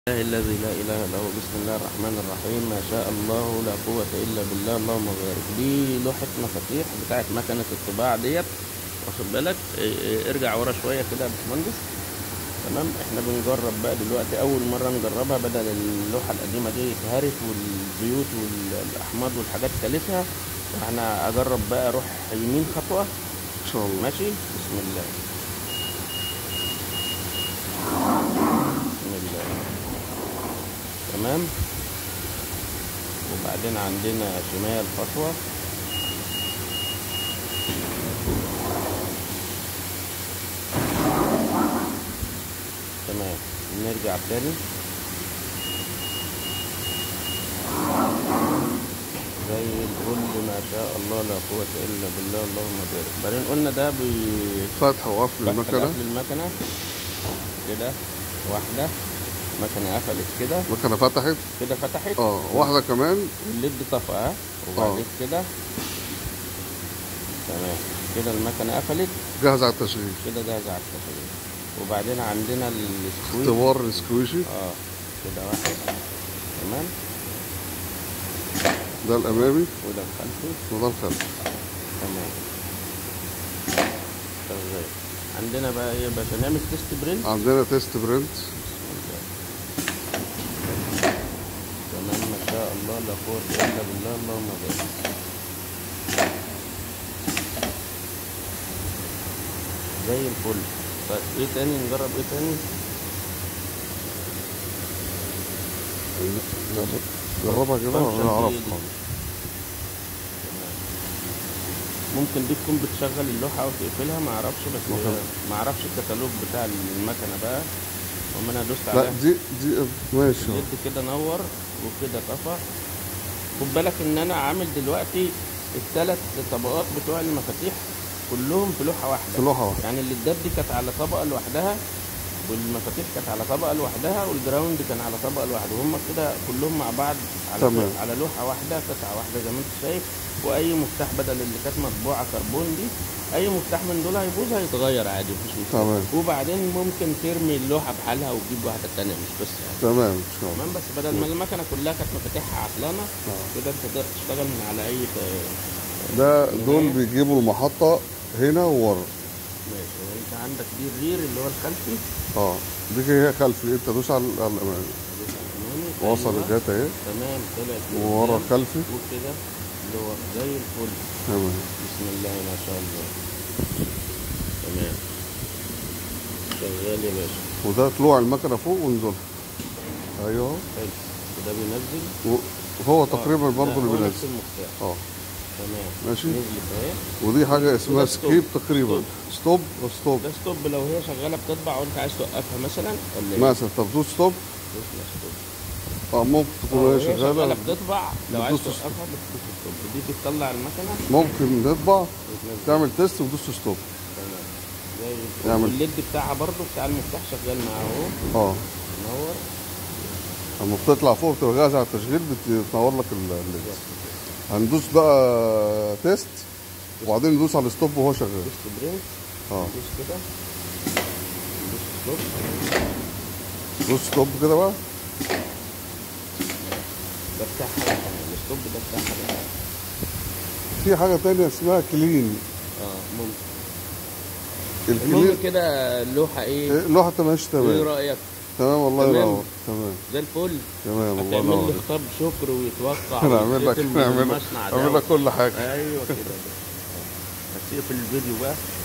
الله الذي لا اله الا هو بسم الله الرحمن الرحيم ما شاء الله لا قوة الا بالله اللهم بارك دي لوحة مفاتيح بتاعت مكنة الطباعة ديت واخد بالك إيه إيه ارجع ورا شوية كده يا باشمهندس تمام احنا بنجرب بقى دلوقتي اول مرة نجربها بدل اللوحة القديمة دي اتهرت والزيوت والاحماض والحاجات كلتها احنا اجرب بقى اروح يمين خطوة ان شاء الله ماشي بسم الله بسم الله تمام وبعدين عندنا شمال خطوة تمام نرجع تاني زي الفل ما شاء الله لا قوة إلا بالله اللهم بارك بعدين قلنا ده بي فتح وقفل فتح المكنة قفل المكنة كده واحدة المكنة قفلت كده المكنة فتحت كده فتحت اه واحدة كمان الليد طفى ها وبعدين كده تمام كده المكنة قفلت جاهز على التشغيل كده جاهزة على التشغيل وبعدين عندنا السكويز اختبار السكويشي اه كده واحد تمام ده الامامي وده الخلفي وده الخلفي تمام شغال عندنا بقى ايه يا باشا نعمل تيست برنت عندنا تيست برنت تمام ما شاء الله لا قوة إلا بالله اللهم بارك زي الفل طيب ايه تاني نجرب ايه تاني جربها كده فانكشن وانا اعرف دي- دي. ممكن دي تكون بتشغل اللوحة او تقفلها ما اعرفش بس ممكن. ما اعرفش الكتالوج بتاع المكنة بقى وما انا دوست لا عليها دي دي ماشي اليد كده نور وكده طفى خد بالك ان انا عامل دلوقتي الثلاث طبقات بتوع المفاتيح كلهم في لوحه واحده في لوحة واحدة يعني الليدات دي كانت على طبقه لوحدها والمفاتيح كانت على طبقه لوحدها والجراوند كان على طبقه لوحده وهم كده كلهم مع بعض على تمام. على لوحه واحده قطعه واحده زي ما انت شايف واي مفتاح بدل اللي كانت مطبوعه كربون دي اي مفتاح من دول هيبوظ هيتغير عادي مفيش مشكله تمام. وبعدين ممكن ترمي اللوحه بحالها وتجيب واحده تانية مش بس يعني تمام ان شاء الله تمام بس بدل ما المكنه كلها كانت مفاتيحها عطلانه آه. كده انت تقدر تشتغل من على اي ت- ده دول بيجيبوا المحطة هنا وورا ماشي وانت عندك دي الرير اللي هو الخلفي اه دي هي خلفي انت دوس على على الامامي ادوس على الامامي وصل أيوة. الجات اهي تمام طلعت من وورا قدام. خلفي وكده اللي هو زي الفل تمام بسم الله ما شاء الله تمام شغال يا باشا وده طلوع المكنة فوق ونزولها ايوه حلو وده بينزل وهو تقريبا آه، برضه لا، اللي هو نفس بينزل المفتاح اه تمام ماشي. نزلت اهي ودي حاجة اسمها وده ستوب. سكيب تقريبا ستوب ستوب ده ستوب لو هي شغاله بتطبع وانت عايز توقفها مثلا ولا ايه؟ مثلا طب دوس ستوب دوسنا ستوب اه ممكن تكون اه، هي شغالة بتطبع لو عايز بتدوس توقفها بتدوس ستوب دي بتطلع المكنه ممكن نطبع وتنزل تعمل تيست ودوس ستوب تمام زي الفل. يعمل- والليد بتاعها برضو بتاع المفتاح شغال معاه اهو اه منور لما بتطلع فوق بتبقى جاهزة على التشغيل بتنور لك ال- الليد هندوس بقى تيست وبعدين ندوس على الستوب وهو شغال دوس برينك اه دوس كده دوس ستوب دوس ستوب كده بقى ده بتاع حاجه تانية الستوب ده بتاع حاجه تانية في حاجة تانية اسمها كلين اه ممكن المهم الكلين كده اللوحه ايه؟ إيه، لوحة ماشي ايه تمام رايك؟ تمام الله تمام. ينور تمام زي الفل تمام الله هتعمل لي ينور خطاب شكر ويتوقع نعمل لك ويتختم نعمل لك بالمصنع ده. نعمل لك كل حاجة ايوه كده بس اقفل الفيديو بقى